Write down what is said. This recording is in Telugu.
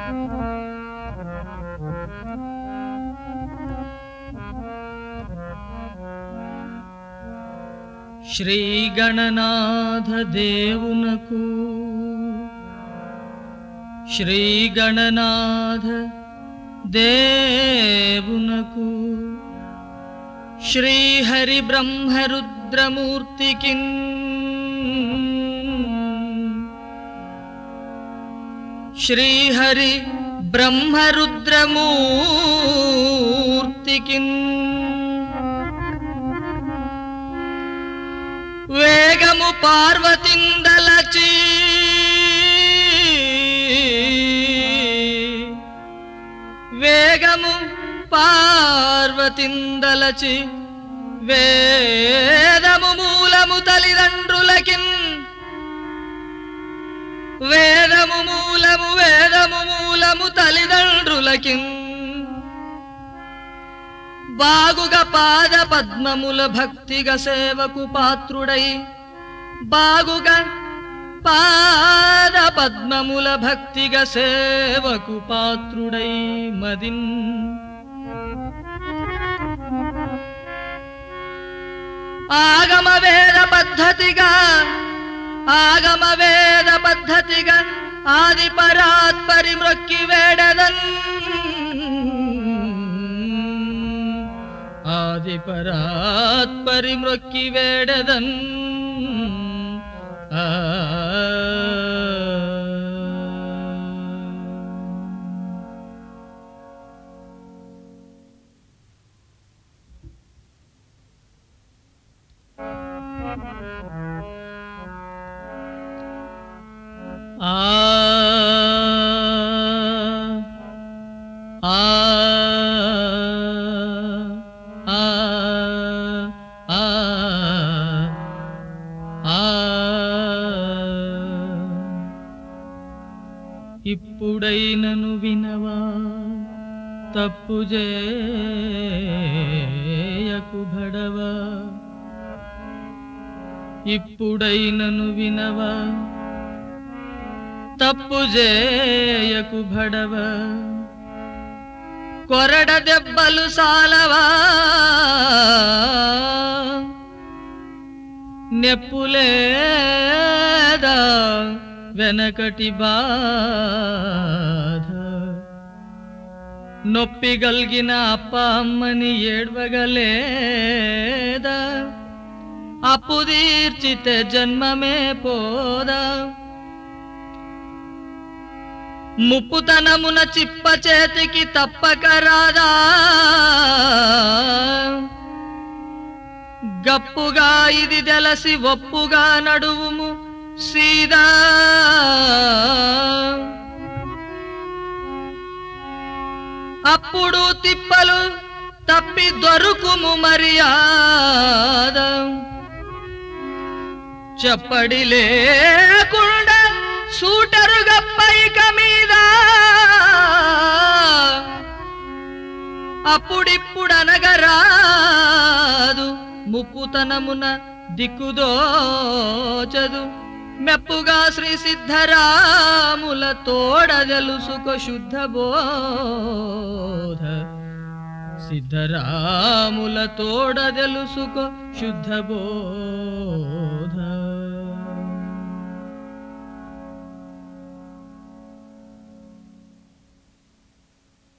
శ్రీ గణనాథ దేవునకు శ్రీ గణనాథ దేవునకు శ్రీహరి బ్రహ్మరుద్రమూర్తికి శ్రీహరి బ్రహ్మరుద్రమూర్తికి వేగము పార్వతిందలచి వేగము పార్వతిందలచి వేదము మూలము తల్లిదండ్రులకిన్ వేదము మూలము వేదము మూలము తల్లిదండ్రులకిన్ బాగుగా పాద పద్మముల భక్తిగా సేవకు పాత్రుడై బాగుగా పాద పద్మముల భక్తిగా సేవకు పాత్రుడై మదిన్ ఆగమ వేద పద్ధతిగా ఆగమ వేద పద్ధతిగా ఆది పరాత్పరి మ్రొక్కి వేడదన్ ఆది పరాత్పరి మ్రొక్కి వేడదన్ ఆ ఆ ఆ ఆ ఆ ఆ ఇప్పుడైనను వినవా తప్పు చేయకు భడవా ఇప్పుడైనను వినవా తప్పు చేయకు భడవ కొరడ దెబ్బలు సాలవా నెప్పులేదా వెనకటి బాధ నొప్పి గల్గిన అప్ప అమ్మని ఏడ్వగలేదా అప్పు తీర్చితే జన్మమే పోదా ముప్పుతనమున చిప్ప చేతికి తప్పక రాదా గప్పుగా ఇది తెలసి ఒప్పుగా నడువుము సీదా అప్పుడు తిప్పలు తప్పి దొరుకుము మర్యాద చెప్పడి లేకుండా సూటరు గప్పైక మీద అప్పుడిప్పుడనగరాదు ముప్పుతనమున దిక్కుదోచదు మెప్పుగా శ్రీ సిద్ధరాముల తోడ తెలుసుకో శుద్ధ బోధ సిద్ధరాముల తోడ తెలుసుకో శుద్ధ బోధ